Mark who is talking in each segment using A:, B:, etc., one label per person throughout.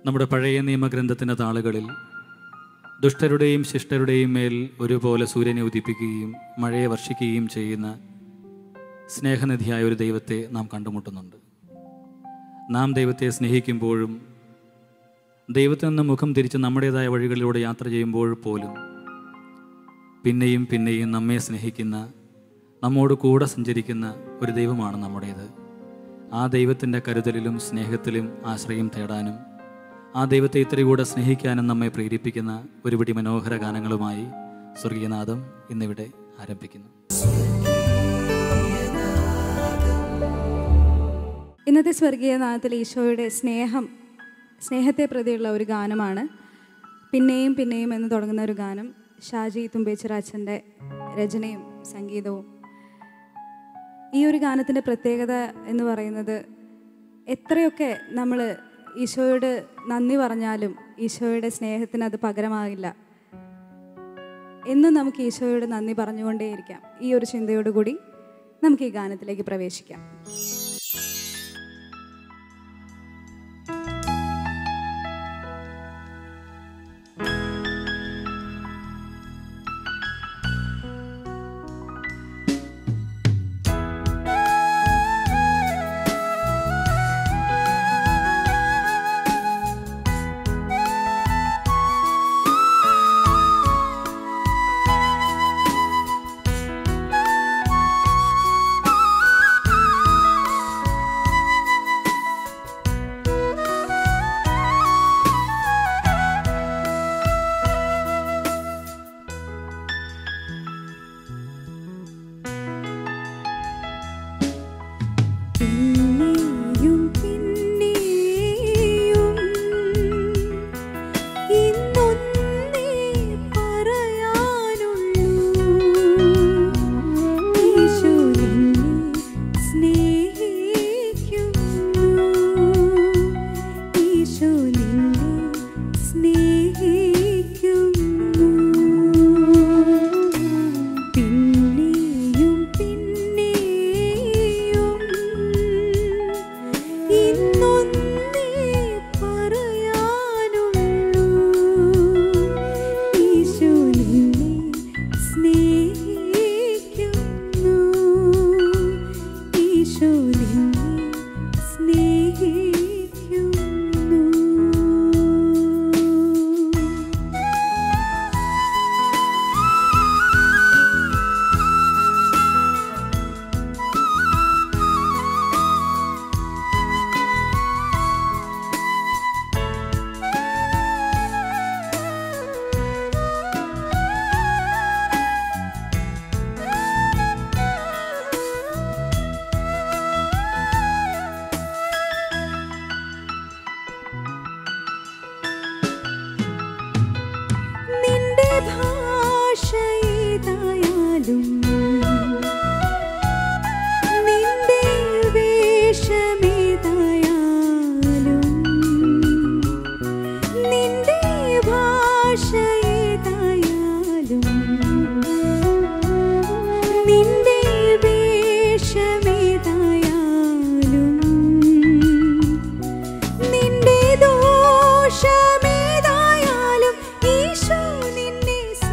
A: നമ്മുടെ പഴയ നിയമഗ്രന്ഥത്തിൻ്റെ താളുകളിൽ ദുഷ്ടരുടെയും ശിഷ്ടരുടെയും മേൽ ഒരുപോലെ സൂര്യനെ ഉദിപ്പിക്കുകയും മഴയെ വർഷിക്കുകയും ചെയ്യുന്ന സ്നേഹനിധിയായ ഒരു ദൈവത്തെ നാം കണ്ടുമുട്ടുന്നുണ്ട് നാം ദൈവത്തെ സ്നേഹിക്കുമ്പോഴും ദൈവത്തിൽ നിന്ന് മുഖം തിരിച്ച് നമ്മുടേതായ വഴികളിലൂടെ യാത്ര ചെയ്യുമ്പോൾ പോലും പിന്നെയും പിന്നെയും നമ്മെ സ്നേഹിക്കുന്ന നമ്മോട് കൂടെ സഞ്ചരിക്കുന്ന ഒരു ദൈവമാണ് നമ്മുടേത് ആ ദൈവത്തിൻ്റെ കരുതലിലും സ്നേഹത്തിലും ആശ്രയം തേടാനും ആ ദൈവത്തെ ഇത്തിരി കൂടെ സ്നേഹിക്കാനും നമ്മെ പ്രേരിപ്പിക്കുന്ന ഒരുപിടി മനോഹര ഗാനങ്ങളുമായി സ്വർഗീയനാഥം ഇന്നിവിടെ ആരംഭിക്കുന്നു
B: ഇന്നത്തെ സ്വർഗീയ നാഥത്തിൽ ഈശോയുടെ സ്നേഹം സ്നേഹത്തെ പ്രതിയുള്ള ഒരു ഗാനമാണ് പിന്നെയും പിന്നെയും എന്ന് തുടങ്ങുന്ന ഒരു ഗാനം ഷാജി തുമ്പേച്ചിറാച്ചൻ്റെ രചനയും സംഗീതവും ഈ ഒരു ഗാനത്തിൻ്റെ പ്രത്യേകത എന്ന് പറയുന്നത് എത്രയൊക്കെ നമ്മൾ ഈശോയോട് നന്ദി പറഞ്ഞാലും ഈശോയുടെ സ്നേഹത്തിന് അത് പകരമാകില്ല എന്നും നമുക്ക് ഈശോയോട് നന്ദി പറഞ്ഞുകൊണ്ടേയിരിക്കാം ഈ ഒരു ചിന്തയോടുകൂടി നമുക്ക് ഈ ഗാനത്തിലേക്ക് പ്രവേശിക്കാം പിന്നെയും പിന്നെയും ഇന്നൊന്നേ പറയാനുള്ളൂ ഈശോ നിന്നെ സ്നേഹിക്കുന്നു ഈശോ നിന്നെ സ്നേഹിക്കുന്നു പിന്നെയും പിന്നെയും ഇന്നൊന്നേ പറയാനുള്ളൂ ഈശോ നിന്നെ സ്നേഹിക്കുന്നു ഈശോ നിന്നെ സ്നേഹിക്കുന്നു നിന്റെ ഭാഷ ഏതായാലും നിന്റെ വേഷമേതായാലും നിന്റെ ഭാഷ ഏതായാലും നിന്റെ വേഷമേതായാലും നിന്റെ ദോഷമേതായാലും ഈശോ നിന്നെ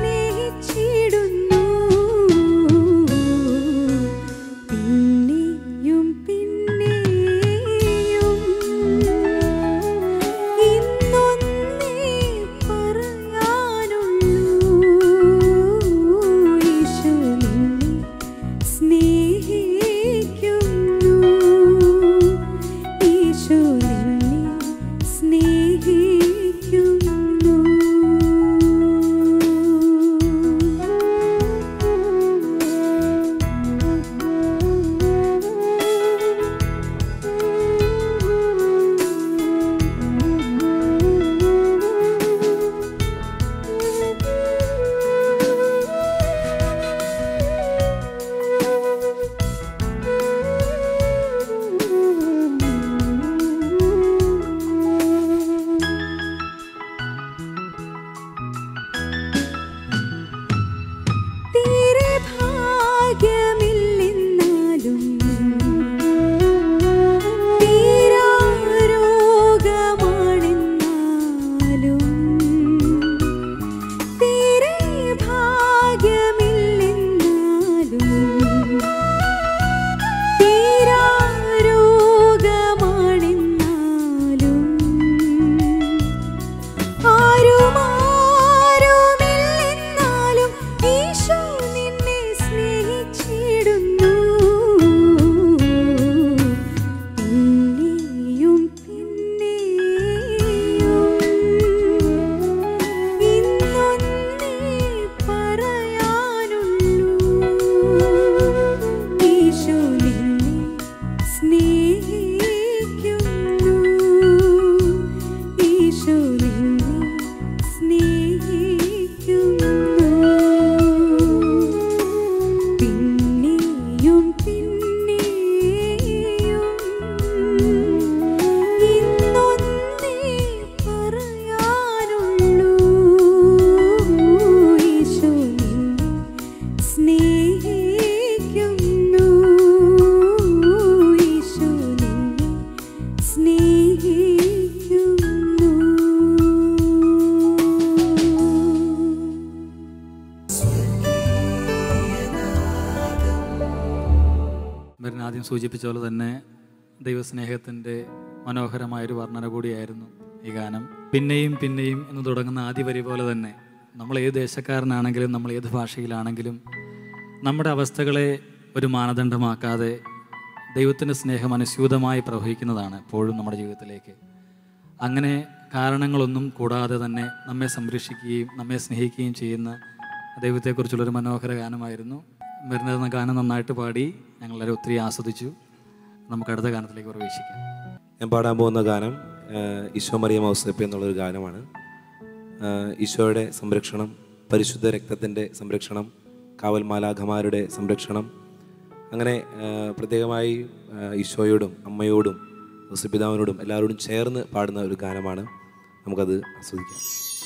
A: ആദ്യം സൂചിപ്പിച്ച പോലെ തന്നെ ദൈവസ്നേഹത്തിൻ്റെ മനോഹരമായൊരു വർണ്ണന കൂടിയായിരുന്നു ഈ ഗാനം പിന്നെയും പിന്നെയും എന്ന് തുടങ്ങുന്ന ആദ്യ വരി പോലെ തന്നെ നമ്മൾ ഏത് ദേശക്കാരനാണെങ്കിലും നമ്മൾ ഏത് ഭാഷയിലാണെങ്കിലും നമ്മുടെ അവസ്ഥകളെ ഒരു മാനദണ്ഡമാക്കാതെ ദൈവത്തിൻ്റെ സ്നേഹം അനുസ്യൂതമായി പ്രവഹിക്കുന്നതാണ് എപ്പോഴും നമ്മുടെ ജീവിതത്തിലേക്ക് അങ്ങനെ കാരണങ്ങളൊന്നും കൂടാതെ തന്നെ നമ്മെ സംരക്ഷിക്കുകയും നമ്മെ സ്നേഹിക്കുകയും ചെയ്യുന്ന ദൈവത്തെക്കുറിച്ചുള്ളൊരു മനോഹര ഗാനമായിരുന്നു വരുന്നതെന്ന ഗാനം നന്നായിട്ട് പാടി ഞങ്ങളെല്ലാവരും ഒത്തിരി ആസ്വദിച്ചു നമുക്ക് അടുത്ത ഗാനത്തിലേക്ക് പ്രവേശിക്കാം
C: ഞാൻ പാടാൻ പോകുന്ന ഗാനം ആ, ഈശോ മറിയ മൗസപ്പി എന്നുള്ളൊരു ഗാനമാണ് ആ, ഈശോയുടെ സംരക്ഷണം പരിശുദ്ധ രക്തത്തിൻ്റെ സംരക്ഷണം കാവൽ മാലാഖമാരുടെ സംരക്ഷണം അങ്ങനെ ആ, പ്രത്യേകമായി ആ, ഈശോയോടും അമ്മയോടും ഔസപിതാവിനോടും എല്ലാവരോടും ചേർന്ന് പാടുന്ന ഒരു ഗാനമാണ് നമുക്കത് ആസ്വദിക്കാം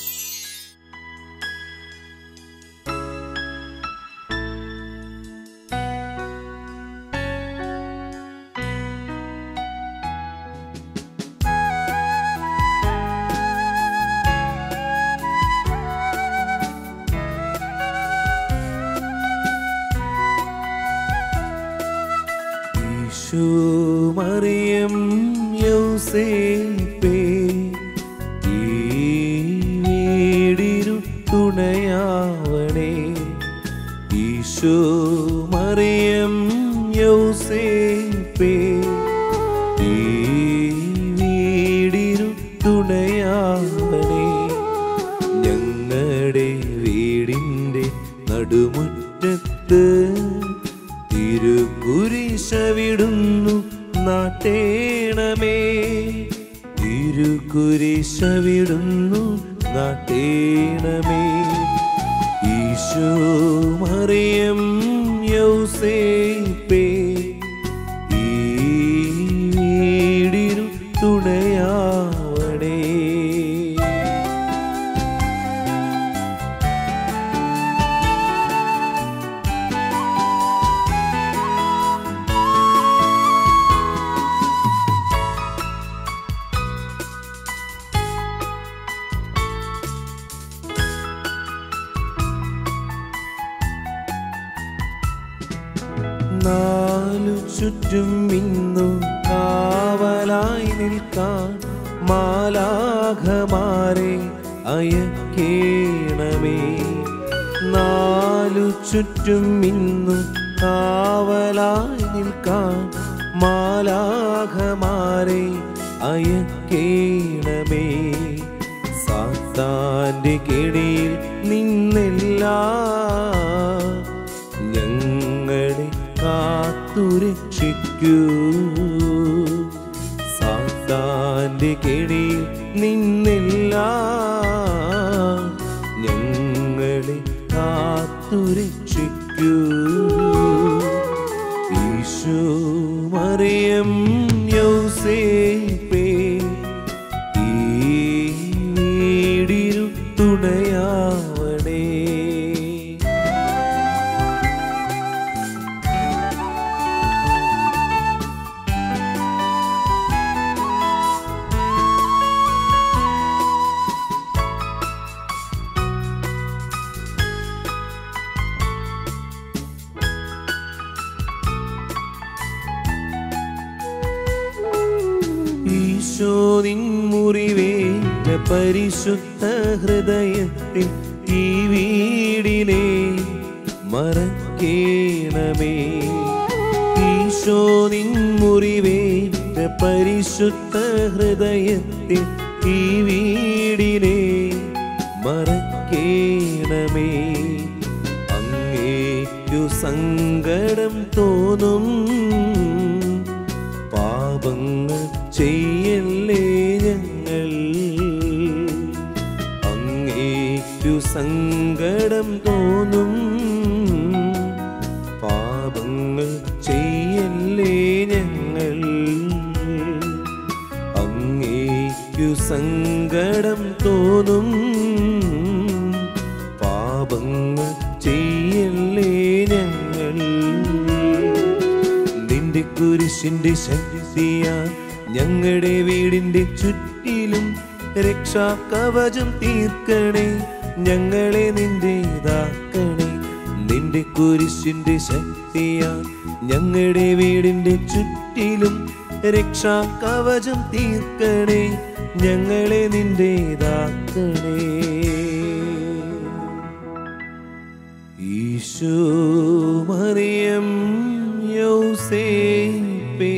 C: ഈശോ മറിയം യൗസേപ്പേ ഈ വീടിനു തുണയാവണേ ഈശോ മറിയം യൗസേപ്പേ ഈ വീടിനു തുണയാവണേ ഞങ്ങളുടെ വീടിൻ്റെ നടുമുറ്റത്ത് തിരുകുരിശവിടുന്നു നാട്ടേണമേ തിരുകുരിശവിടുന്നു നാട്ടേണമേ ഈശോ മറിയം യൗസേപ്പേ ഈ വീടിനു തുണയാവണേ നാലു ചുറ്റും ഇന്നു കാവലായി നിൽക്കാൻ മാലാഘമാരെ അയക്കേണമേ നാലു ചുറ്റും ഇന്നു കാവലായി നിൽക്കാൻ മാലാഘമാരെ അയക്കേണമേ സാത്താന്റെ കിടിയിൽ നിന്നെല്ലാ ഞങ്ങളെ കാത്തുരക്ഷിക്കൂ സാത്താന്റെ കെണിയിൽ നിന്നില്ല ഞങ്ങളെ കാത്തുരക്ഷിക്കൂ ഈശോ മറിയം യൗസേപ്പേ ഈ വീടിനു തുണയാവണേ ഈശോ നിൻ മുറിവേറ്റ പരിശുദ്ധ ഹൃദയത്തിൽ ഈ വീടിനെ മറക്കേണമേ ഈശോ നിൻ മുറിവേറ്റ പരിശുദ്ധ ഹൃദയത്തിൽ ഈ വീടിനെ മറക്കേണമേ അങ്ങേക്കു സങ്കടം തോന്നും പാപങ്ങൾ ചെയ്യല്ലേ ഞങ്ങൾ അങ്ങേക്കു സങ്കടം തോന്നും പാപങ്ങൾ ചെയ്യല്ലേ ഞങ്ങൾ അങ്ങേക്കു സങ്കടം തോന്നും പാപങ്ങൾ ചെയ്യല്ലേ ഞങ്ങൾ നിന്റെ കുരിശിന്റെ ശക്തിയാ ഞങ്ങളുടെ വീടിന്റെ ചുറ്റിലും രക്ഷാ കവചം തീർക്കണേ ഞങ്ങളെ നിന്റേതാക്കണേ നിന്റെ നിന്റെ കുരിശിന്റെ ശക്തിയാൽ ഞങ്ങളുടെ വീടിന്റെ ചുറ്റിലും രക്ഷാ കവചം തീർക്കണേ ഞങ്ങളെ നിന്റേതാക്കണേ ഈശോ മറിയം യൗസേപ്പേ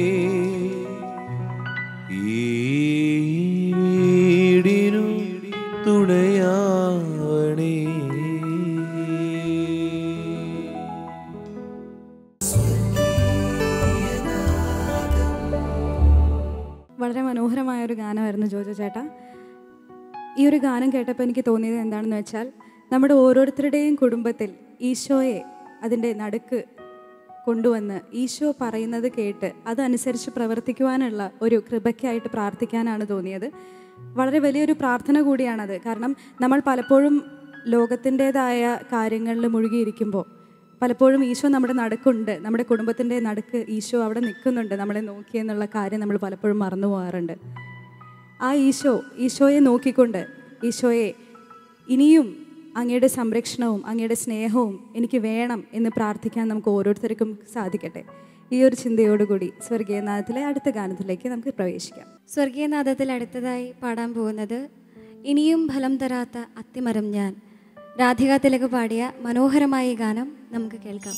C: ഈ വീടിനു തുണയാവണേ
B: വളരെ മനോഹരമായ ഒരു ഗാനമായിരുന്നു ജോജോ ചേട്ടാ ഈ ഒരു ഗാനം കേട്ടപ്പോൾ എനിക്ക് തോന്നിയത് എന്താണെന്ന് വെച്ചാൽ നമ്മുടെ ഓരോരുത്തരുടെയും കുടുംബത്തിൽ ഈശോയെ അതിൻ്റെ നടുക്ക് കൊണ്ടുവന്ന് ഈശോ പറയുന്നത് കേട്ട് അതനുസരിച്ച് പ്രവർത്തിക്കുവാനുള്ള ഒരു കൃപയ്ക്കായിട്ട് പ്രാർത്ഥിക്കാനാണ് തോന്നിയത് വളരെ വലിയൊരു പ്രാർത്ഥന കൂടിയാണത് കാരണം നമ്മൾ പലപ്പോഴും ലോകത്തിൻ്റെതായ കാര്യങ്ങളിൽ മുഴുകിയിരിക്കുമ്പോൾ പലപ്പോഴും ഈശോ നമ്മുടെ നടുക്കുണ്ട് നമ്മുടെ കുടുംബത്തിൻ്റെ നടുക്ക് ഈശോ അവിടെ നിൽക്കുന്നുണ്ട് നമ്മളെ നോക്കി എന്നുള്ള കാര്യം നമ്മൾ പലപ്പോഴും മറന്നു പോകാറുണ്ട് ആ ഈശോ ഈശോയെ നോക്കിക്കൊണ്ട് ഈശോയെ ഇനിയും അങ്ങയുടെ സംരക്ഷണവും അങ്ങയുടെ സ്നേഹവും എനിക്ക് വേണം എന്ന് പ്രാർത്ഥിക്കാൻ നമുക്ക് ഓരോരുത്തർക്കും സാധിക്കട്ടെ ഈ ഒരു ചിന്തയോടുകൂടി സ്വർഗീയനാഥത്തിലെ അടുത്ത ഗാനത്തിലേക്ക് നമുക്ക് പ്രവേശിക്കാം
D: സ്വർഗീയനാഥത്തിൽ അടുത്തതായി പാടാൻ പോകുന്നത് ഇനിയും ഫലം തരാത്ത അത്തിമരം ഞാൻ രാധിക തിലക് പാടിയ മനോഹരമായ ഈ ഗാനം നമുക്ക് കേൾക്കാം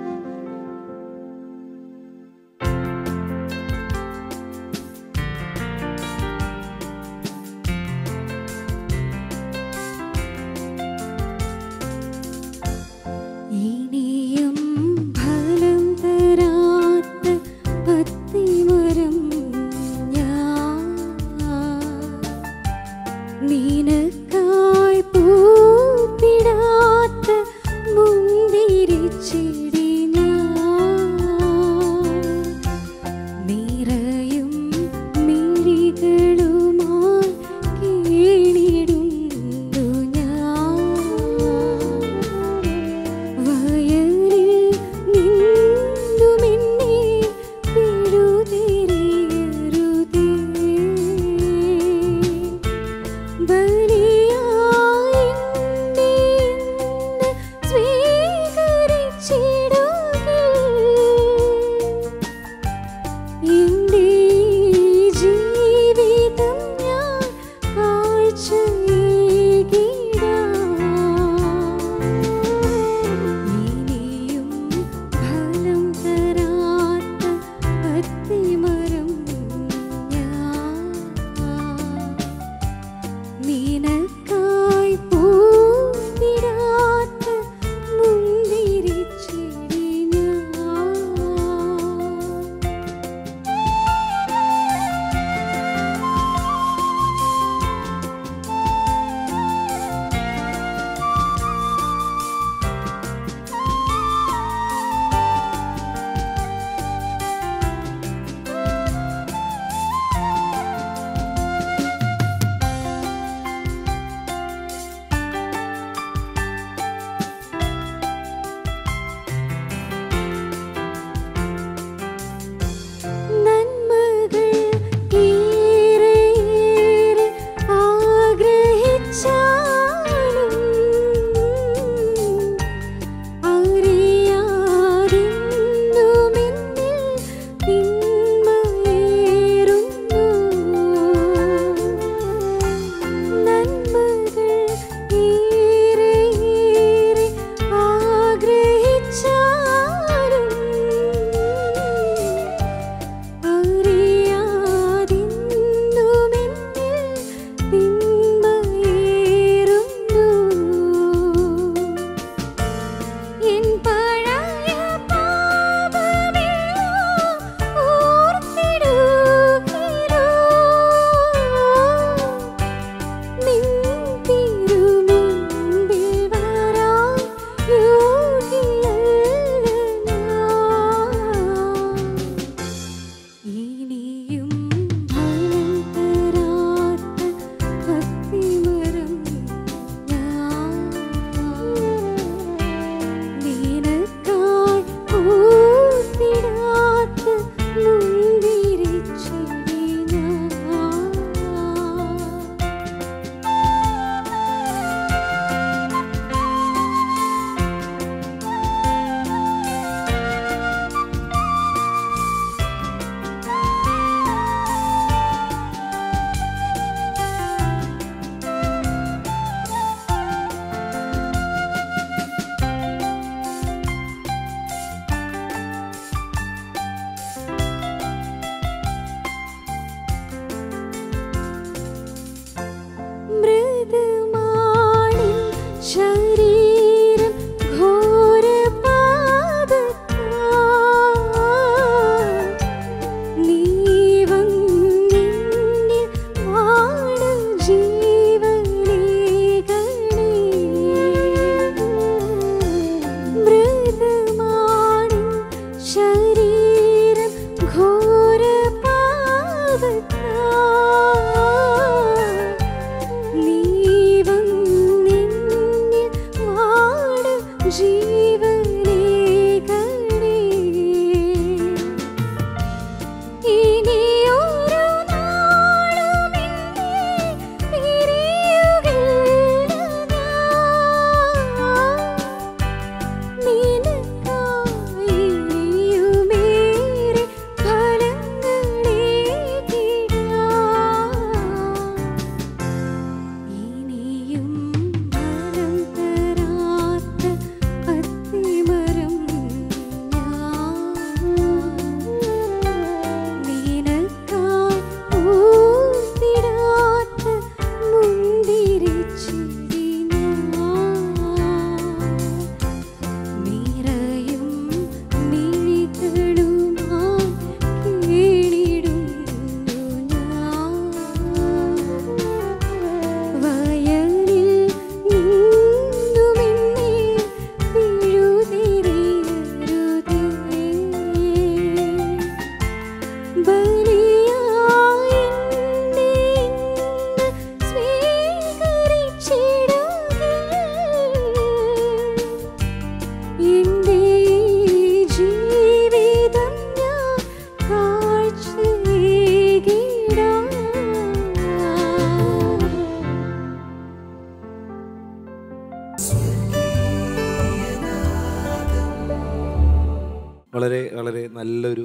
C: യേശുവേ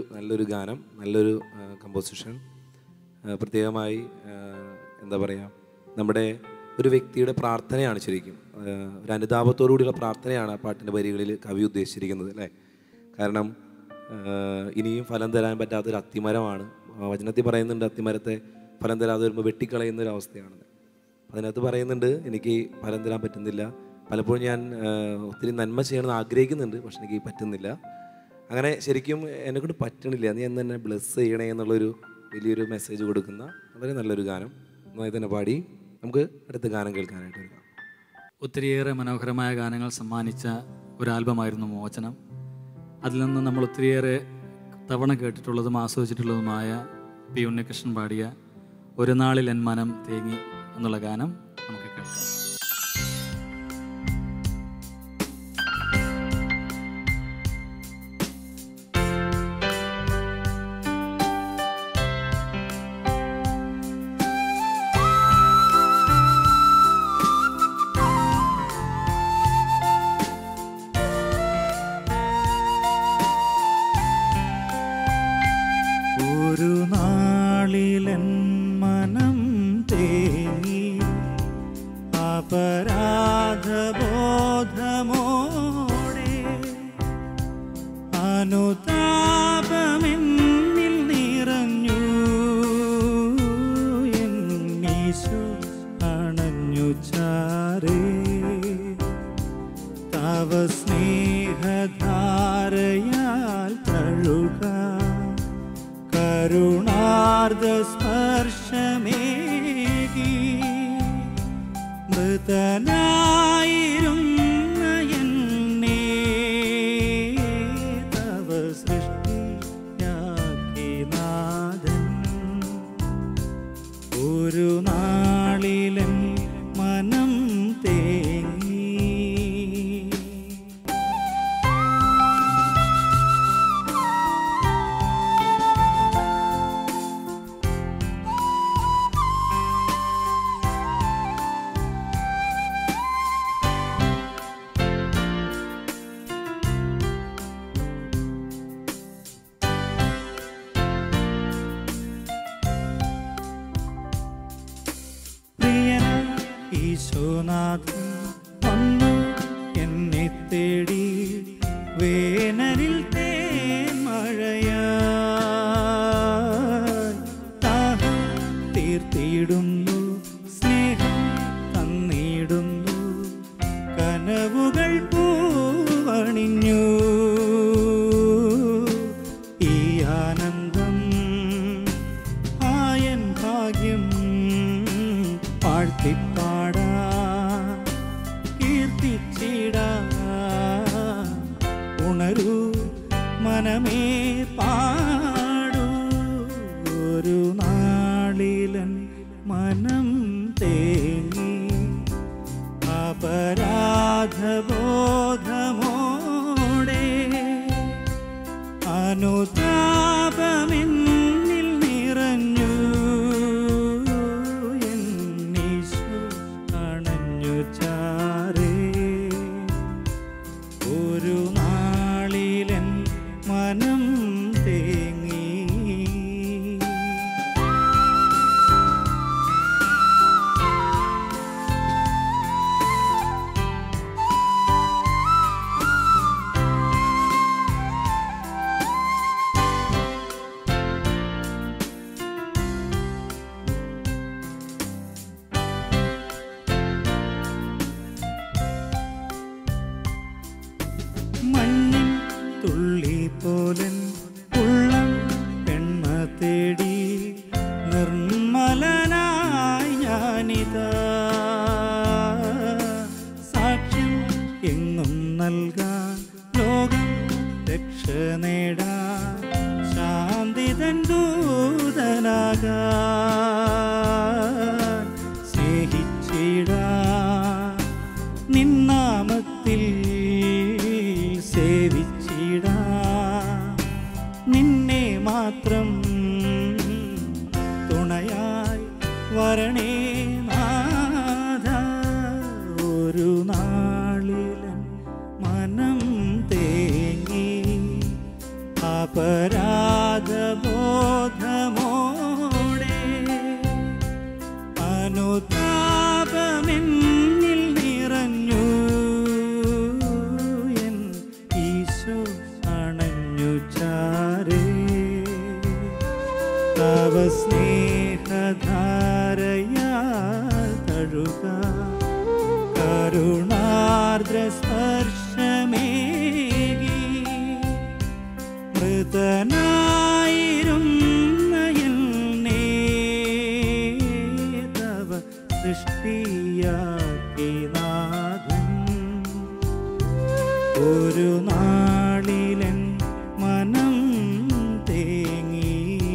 C: നല്ലൊരു ഗാനം നല്ലൊരു കമ്പോസിഷൻ പ്രത്യേകമായി ആ, എന്താ പറയുക നമ്മുടെ ഒരു വ്യക്തിയുടെ പ്രാർത്ഥനയാണ് ശരിക്കും ആ, ഒരു അനുതാപത്തോടു കൂടിയുള്ള പ്രാർത്ഥനയാണ് ആ പാട്ടിൻ്റെ വരികളിൽ കവി ഉദ്ദേശിച്ചിരിക്കുന്നത് അല്ലേ കാരണം ആ, ഇനിയും ഫലം തരാൻ പറ്റാത്തൊരു അത്തിമരമാണ് ആ, വചനത്തിൽ പറയുന്നുണ്ട് അത്തിമരത്തെ ഫലം തരാതെ വരുമ്പോൾ വെട്ടിക്കളയുന്ന ഒരു അവസ്ഥയാണെന്ന് അതിനകത്ത് പറയുന്നുണ്ട് എനിക്ക് ഫലം തരാൻ പറ്റുന്നില്ല പലപ്പോഴും ഞാൻ ആ, ഒത്തിരി നന്മ ചെയ്യണമെന്ന് ആഗ്രഹിക്കുന്നുണ്ട് പക്ഷെ എനിക്ക് പറ്റുന്നില്ല അങ്ങനെ ശരിക്കും എന്നെക്കൊണ്ട് പറ്റണില്ല നീ എന്ന് തന്നെ ബ്ലെസ് ചെയ്യണേ എന്നുള്ളൊരു വലിയൊരു മെസ്സേജ് കൊടുക്കുന്ന വളരെ നല്ലൊരു ഗാനം നന്നായി തന്നെ പാടി നമുക്ക് അടുത്ത ഗാനം കേൾക്കാനായിട്ട് ഒരുക്കാം
A: ഒത്തിരിയേറെ മനോഹരമായ ഗാനങ്ങൾ സമ്മാനിച്ച ഒരു ആൽബമായിരുന്നു മോചനം അതിൽ നിന്ന് നമ്മൾ ഒത്തിരിയേറെ തവണ കേട്ടിട്ടുള്ളതും ആസ്വദിച്ചിട്ടുള്ളതുമായ പി ഉണ്ണികൃഷ്ണൻ പാടിയ ഒരു നാളിൽ എൻ മനം തേങ്ങി എന്നുള്ള ഗാനം നമുക്ക് കേൾക്കാം
E: ഒരു നാളിലൻ മനം തേങ്ങി അപരാധബോധമോടെ അനുതാപമെന്നിൽ നിറഞ്ഞു എന്നീശോ അണഞ്ഞു ചാരേ തവ സ്നേഹധാരയാൽ തഴുക കരുണാർദ്ദ സ്പർശമേകി മൃതനായിരുന്ന എന്നെ തവ സൃഷ്ടിയാക്കി നാഥൻ ഒരു നാളിലൻ മനം തേങ്ങി പ്രിയന ഈശോനാഥൻ വന്നു എന്നെ തേടി വേനലിൽ തേമഴയാ ദാഹം തീർത്തിയിടുന്നു സ്നേഹം തന്നിടുന്നു കനവുകൾ പൂവണിഞ്ഞു ഈ ആനന്ദം ആയൻ ഭാഗ്യം പാഴ്ത്തിപ്പാടാ കീർത്തിച്ചിടാ ഉണരൂ മനമേ പാടൂ ഒരു നാളിലൻ മനം തേങ്ങി അപരാധബോധമോടെ അനുതാപമെന്നിൽ നിറഞ്ഞു എന്നീശോ അണഞ്ഞു ചാരേ ഒരു നാളിലൻ മനം തേങ്ങി മഞ്ഞിൻ തുള്ളി പോലൻ ഉള്ളം പെൺമ തേടി നിർമ്മലനായി ഞാനിതാ സാക്ഷ്യം എങ്ങും നൽകാൻ ലോകം രക്ഷ നേടാൻ ശാന്തിതൻ ദൂതനാകാൻ സ്നേഹിച്ചിടാൻ നിന്നാമത്തിൽ സേവിച്ചിടാ നിന്നെ മാത്രം തുണയായി വരണേ നാഥ ഒരു നാളിലൻ മനം തേങ്ങി അപരാ തവ സ്നേഹധാരയാൽ തഴുക കരുണാർദ്ര സ്പർശമേകി മൃതനായിരുന്ന എന്നെ തവ സൃഷ്ടിയാക്കി നാഥൻ ഒരു നാളിലൻ മനം തേങ്ങി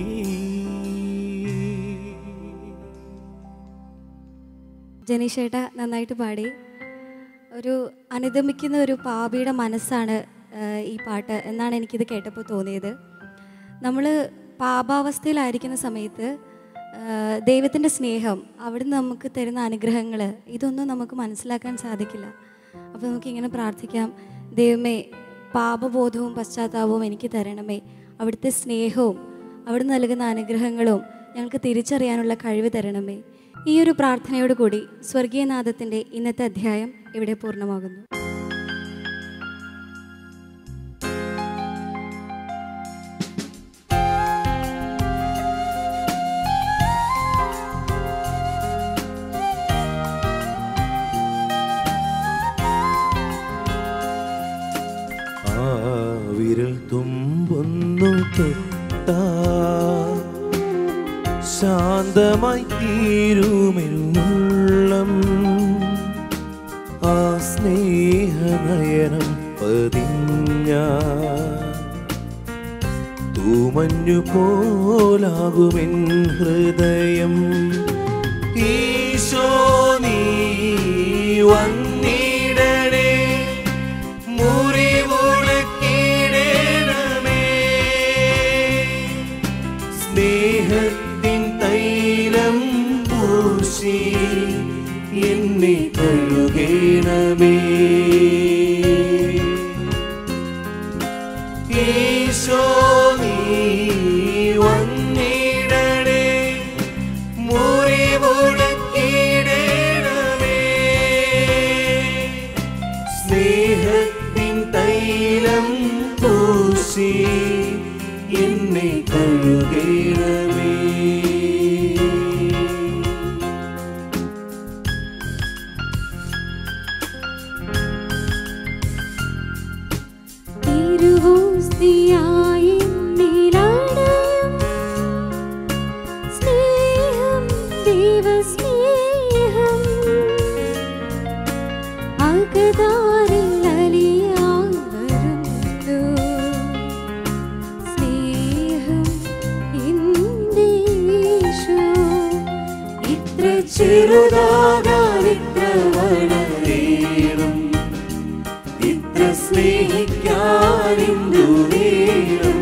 D: ജനീഷേട്ട നന്നായിട്ട് പാടി ഒരു അനുഗമിക്കുന്ന ഒരു പാപിയുടെ മനസ്സാണ് ആ, ഈ പാട്ട് എന്നാണ് എനിക്കിത് കേട്ടപ്പോൾ തോന്നിയത് നമ്മൾ പാപാവസ്ഥയിലായിരിക്കുന്ന സമയത്ത് ദൈവത്തിൻ്റെ സ്നേഹം അവിടുന്ന് നമുക്ക് തരുന്ന അനുഗ്രഹങ്ങൾ ഇതൊന്നും നമുക്ക് മനസ്സിലാക്കാൻ സാധിക്കില്ല അപ്പോൾ നമുക്ക് ഇങ്ങനെ പ്രാർത്ഥിക്കാം ദൈവമേ പാപബോധവും പശ്ചാത്താപവും എനിക്ക് തരണമേ അവിടുത്തെ സ്നേഹവും അവിടുന്ന് നൽകുന്ന അനുഗ്രഹങ്ങളും ഞങ്ങൾക്ക് തിരിച്ചറിയാനുള്ള കഴിവ് തരണമേ ഈ ഒരു പ്രാർത്ഥനയോട് കൂടി സ്വർഗീയനാഥത്തിൻ്റെ ഇന്നത്തെ അധ്യായം ഇവിടെ പൂർണ്ണമാകുന്നു
C: ആ വിരൽ തുമ്പൊന്നു തൊട്ടാ ശാന്തമായി തീരുമെന്നുള്ളം ആ സ്നേഹനയനം പതിഞ്ഞ തൂമഞ്ഞു പോലാകുമെൻ ഹൃദയം ഈശോ നീ വന്നിടണേ മുറിവുണക്കിടണമേ സ്നേഹത്തിൻ തൈലം പൂശി എന്നെ കഴുകണമേ ഈശോ നീ വന്നിടണേ മുറിവുണക്കിടണമേ സ്നേഹത്തിൻ തൈലം പൂശി എന്നെ കഴുകണമേ
F: തിരുവോസ്തിയായി നിലടയും സ്നേഹം ദൈവസ്നേഹം അകതാരിൽ അലിയാൻ വരുന്നു സ്നേഹം എൻ്റെ യേശു ഇത്ര ചെറുതാകാൻ ഇത്ര വളരേണം ഇത്ര സ്നേഹിക്കാൻ എന്തു വേണം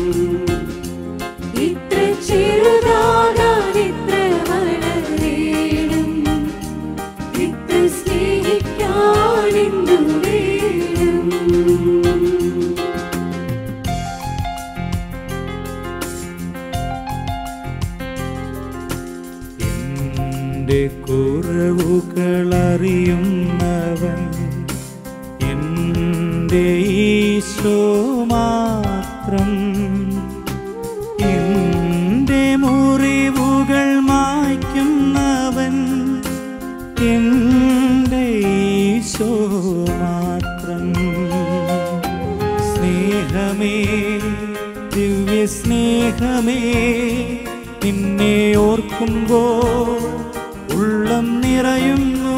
F: ഇത്ര ചെറുതാകാൻ ഇത്ര വളരേണം ഇത്ര സ്നേഹിക്കാൻ എന്തു വേണം
E: എൻ്റെ കുറവുകൾ അറിയുന്നവൻ എൻ്റെ ഈശോ മാത്രം എൻ്റെ മുറിവുകൾ മായ്ക്കുന്നവൻ എൻ്റെ ഈശോ മാത്രം സ്നേഹമേ ദിവ്യ സ്നേഹമേ നിന്നെ ഓർക്കുമ്പോൾ ഉള്ളം നിറയുന്നു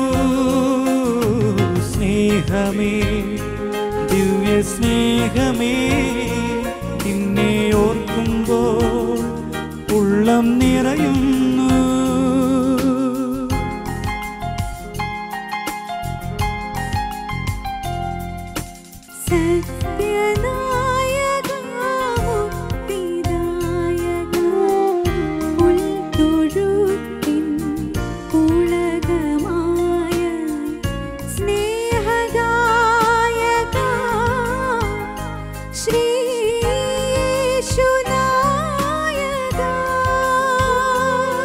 E: സ്നേഹമേ ദിവ്യ സ്നേഹമേ നിന്നെ ഓർക്കുമ്പോൾ ഉള്ളം നിറയുന്നു
F: സത്യനായക മുക്തിദായക ഉൾത്തൊഴുത്തിൻ പുളകമായ സ്നേഹഗായക ശ്രീയേശുനായക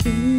F: ഇൻ